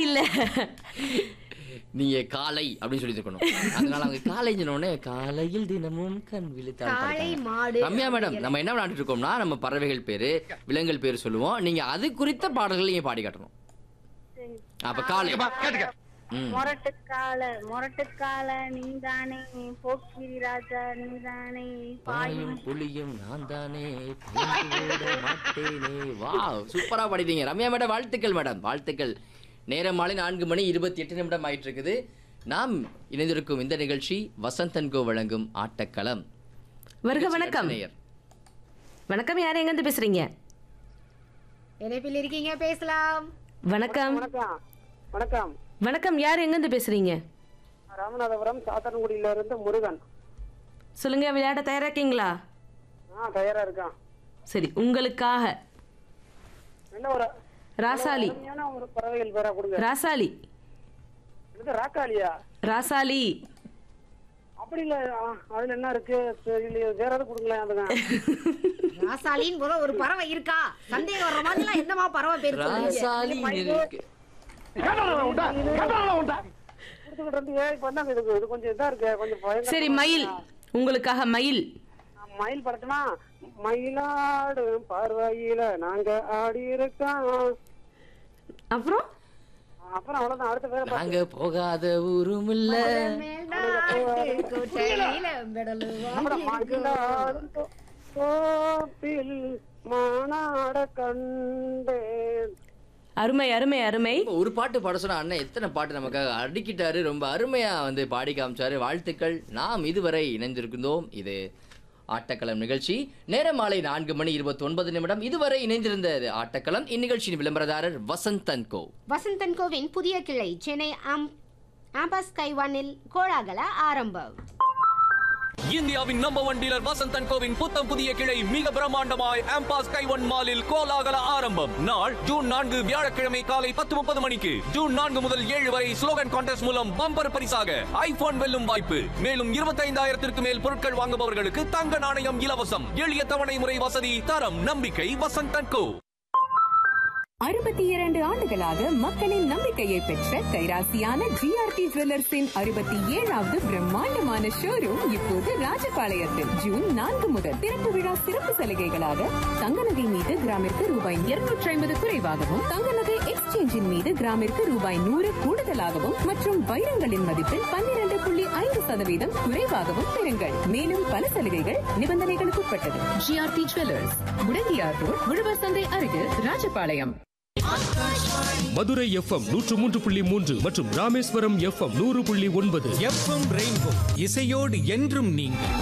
இல்ல நீங்க காலை அப்படின்னு சொல்லி இருக்கணும் அதனால அவங்க காலை உடனே காலையில் தினமும் கண் விழித்தால் காளை படித்தாங்க. மாடு ரம்யா மேடம் நம்ம என்ன விளையாண்டுட்டு இருக்கோம்னா நம்ம பறவைகள் பேரு விலங்குகள் பேரு சொல்லுவோம் நீங்க அது குறித்த பாடல்கள் நீங்க பாடி காட்டணும் அப்ப காலை ம். மொரட்டுக்கால மொரட்டுக்கால நீதானே போக்கிரி ராஜா நீதானே பாயும் புலியும் நான் தானே பயந்து ஓட மாட்டேனே வாவ் சூப்பரா பாடிட்டீங்க ரம்யா மேடம் வாழ்த்துக்கள் மேடம் வாழ்த்துக்கள் நேரம் மாலை நான்கு மணி இருபத்தி எட்டு நிமிடம் ஆயிட்டு இருக்குது நாம் இணைந்திருக்கும் இந்த நிகழ்ச்சி வசந்தன் கோ வழங்கும் ஆட்டக்களம் வருக வணக்கம் நேயர். வணக்கம் யார் எங்க இருந்து பேசுறீங்க இணைப்பில் இருக்கீங்க பேசலாம் வணக்கம் வணக்கம் வணக்கம் வணக்கம் யார் எங்க இருந்து பேசுறீங்க ராமநாதபுரம் சாத்தன்குடியில இருந்து முருகன் சொல்லுங்க விளையாட தயாரா இருக்கீங்களா ஆ தயாரா இருக்கான் சரி உங்களுக்காக என்ன ஒரு ராசாலி அருமையான ஒரு பறவைகள் பேரா கொடுங்க ராசாலி இது ராக்காலியா ராசாலி அப்படி இல்ல ஆ, அதுல என்ன இருக்கு தெரியலையே வேற எதாவது கொடுங்களேன் அதுங்க ராசாலின்னு போல ஒரு பறவை இருக்கா சந்தேகம் வர்ற மாதிரிலாம் என்னமா பறவை பேர் சொல்றீங்க ராசாலி இருக்கு. கொடுத்துக்கிட்டு இருந்தீங்க இப்ப என்ன இது இது கொஞ்சம் இதா இருக்கு கொஞ்சம் பயங்கரமா சரி மயில் உங்களுக்காக மயில் ஆ, மயில் படத்துனா மயிலாடு பார்வையில நாங்க ஆடி இருக்கோம் அப்புறம் அப்புறம் அவ்வளவுதான் அடுத்த பேர நாங்க போகாத ஊரும் இல்ல மேல்நாட்டு கோட்டையில மெடலு அப்புறம் மயிலாடும் தோ- தோப்பில் மானாட கண்டேன் அருமை அருமை அருமை இப்ப ஒரு பாட்டு பாட சொன்னா அண்ணன் எத்தனை பாட்டு நமக்காக அடுக்கிட்டாரு ரொம்ப அருமையா வந்து பாடி காமிச்சாரு வாழ்த்துக்கள் நாம் இதுவரை இணைந்திருந்தோம் இது ஆட்டக்களம் நிகழ்ச்சி நேரம் மாலை நான்கு மணி இருபத்தி ஒன்பது நிமிடம் இதுவரை இணைந்திருந்தது ஆட்டக்களம் இந்நிகழ்ச்சியின் விளம்பரதாரர் வசந்தன் கோ வசந்தன் கோவின் புதிய கிளை சென்னை ஆம் ஆம்பஸ் கைவானில் கோலாகல ஆரம்பம் இந்தியாவின் நம்பர் ஒன் டீலர் வசந்தன் கோவின் புத்தம் புதிய கிளை மிக பிரம்மாண்டமாய் ஆம்பாஸ் கைவன் மாலில் கோலாகல ஆரம்பம் நாள் ஜூன் நான்கு வியாழக்கிழமை காலை பத்து முப்பது மணிக்கு ஜூன் நான்கு முதல் ஏழு வரை ஸ்லோகன் கான்டெஸ்ட் மூலம் பம்பர் பரிசாக ஐபோன் வெல்லும் வாய்ப்பு மேலும் இருபத்தைந்தாயிரத்திற்கு மேல் பொருட்கள் வாங்குபவர்களுக்கு தங்க நாணயம் இலவசம் எளிய தவணை முறை வசதி தரம் நம்பிக்கை வசந்தன் கோ அறுபத்தி இரண்டு ஆண்டுகளாக மக்களின் நம்பிக்கையை பெற்ற கைராசியான ஜிஆர்டி ஜுவல்லர்ஸின் அறுபத்தி ஏழாவது பிரம்மாண்டமான ஷோரூம் இப்போது ராஜபாளையத்தில் ஜூன் நான்கு முதல் திறப்பு விழா சிறப்பு சலுகைகளாக தங்க நகை மீது கிராமிற்கு ரூபாய் இருநூற்றி ஐம்பது குறைவாகவும் தங்க நகை எக்ஸ்சேஞ்சின் மீது கிராமிற்கு ரூபாய் நூறு கூடுதலாகவும் மற்றும் வைரங்களின் மதிப்பில் பன்னிரண்டு புள்ளி ஐந்து சதவீதம் குறைவாகவும் பெறுங்கள் மேலும் பல சலுகைகள் நிபந்தனைகளுக்கு உட்பட்டது ஜிஆர்டி ஜுவல்லர்ஸ் முடங்கியார் ரோட் உழவர் சந்தை அருகில் ராஜபாளையம் மதுரை எஃப்எம் நூற்று மூன்று புள்ளி மூன்று மற்றும் ராமேஸ்வரம் எஃப்எம் நூறு புள்ளி ஒன்பது எஃப்எம் ரெயின்போ இசையோடு என்றும் நீங்கள்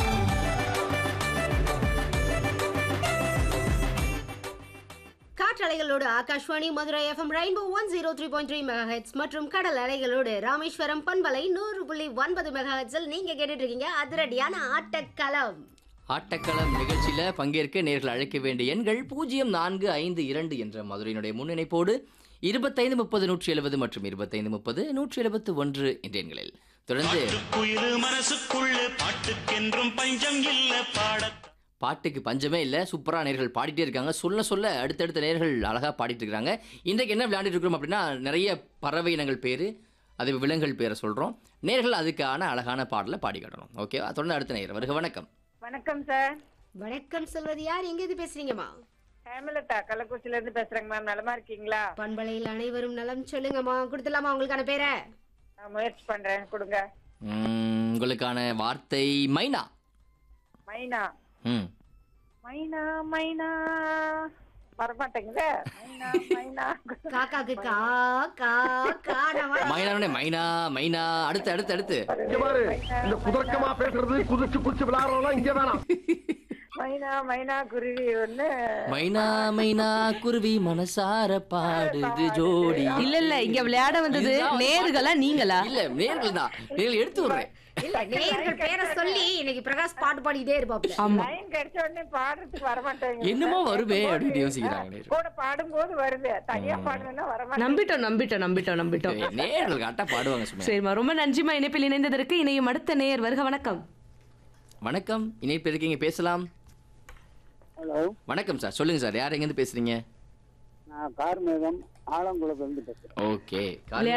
காற்றலைகளோடு Akashvani Madurai FM rainbow one zero three point three megahertz மற்றும் கடல் அலைகளோடு ராமேஸ்வரம் பண்பலை நூறு புள்ளி ஒன்பது மெகாஹெட்ஸில் நீங்க கேட்டுட்டு இருக்கீங்க அதிரடியான ஆட்டக்களம் ஆட்டக்களம் நிகழ்ச்சியில பங்கேற்க நேர்கள் அழைக்க வேண்டிய எண்கள் பூஜ்ஜியம் நான்கு ஐந்து இரண்டு என்ற மதுரையினுடைய முன்னிணைப்போடு இருபத்தைந்து முப்பது நூற்றி எழுபது மற்றும் இருபத்தைந்து முப்பது நூற்றி எழுபத்து ஒன்று என்ற எண்களில் தொடர்ந்து குயிலு மனசுக்குள்ள பாட்டுக்கென்றும் பஞ்சம் இல்ல பாட பாட்டுக்கு பஞ்சமே இல்லை சூப்பராக நேர்கள் பாடிட்டே இருக்காங்க சொல்ல சொல்ல அடுத்தடுத்த நேர்கள் அழகாக பாடிட்டு இருக்காங்க இன்றைக்கு என்ன விளையாண்டுட்டு இருக்கிறோம் அப்படின்னா நிறைய பறவை இனங்கள் பேர் அது விலங்குகள் பேரை சொல்கிறோம் நேர்கள் அதுக்கான அழகான பாடலை பாடி காட்டணும் ஓகேவா தொடர்ந்து அடுத்த நேர் வருக வணக்கம் வணக்கம் சார் வணக்கம் சொல்வது யார் எங்க இருந்து பேசுறீங்கம்மா ஹேமலதா கள்ளக்குறிச்சில இருந்து பேசுறேங்க மேம் நலமா இருக்கீங்களா பண்பலையில் அனைவரும் நலம் சொல்லுங்கம்மா கொடுத்துலாமா உங்களுக்கான பேரை நான் முயற்சி பண்றேன் கொடுங்க உம், உங்களுக்கான வார்த்தை மைனா மைனா ம் மைனா மைனா வரமாட்டேங்குது மைனா மைனா காக்காக்கு கா கா கா நம்ம மைனானே மைனா மைனா அடுத்து அடுத்து அடுத்து இந்த குதர்க்கமா பேசுறது குதிச்சு குதிச்சு விளையாடுறோம் இங்க வேணாம் மைனா மைனா குருவி ஒண்ணு மைனா மைனா குருவி மனசார பாடுது ஜோடி இல்ல இல்ல இங்க விளையாட வந்தது இதுதான் நேர்களா நீங்களா இல்ல நேர்கள் தான் நேர்கள் எடுத்து விடுறேன் இல்ல நேயர்கள் பேரை சொல்லி இன்னைக்கு பிரகாஷ் பாட்டு பாடிட்டே இருப்பாப்ல ஆமா லைன் கிடைச்ச உடனே பாடுறதுக்கு வரமாட்டேங்குது என்னமோ வருமே அப்படின்னு யோசிக்கிறாங்க நேர்கள். கூட பாடும்போது வருது தனியா பாடுனா வரமாட்டேங்குது நம்பிட்டோம் நம்பிட்டோம் நம்பிட்டோம் நம்பிட்டோம் நேர்கள் கரெக்டா பாடுவாங்க சும்மா சரிம்மா ரொம்ப நன்றிமா இணைப்பில் இணைந்ததற்கு இணையும் அடுத்த நேயர் வருக வணக்கம் வணக்கம் இணைப்பு இருக்கீங்க பேசலாம் ஹலோ வணக்கம் சார் சொல்லுங்க சார் யார் எங்கேருந்து பேசுறீங்க நான் கார்மேகம் ஆலங்குளத்துல இருந்து பேசுறேன் ஓகே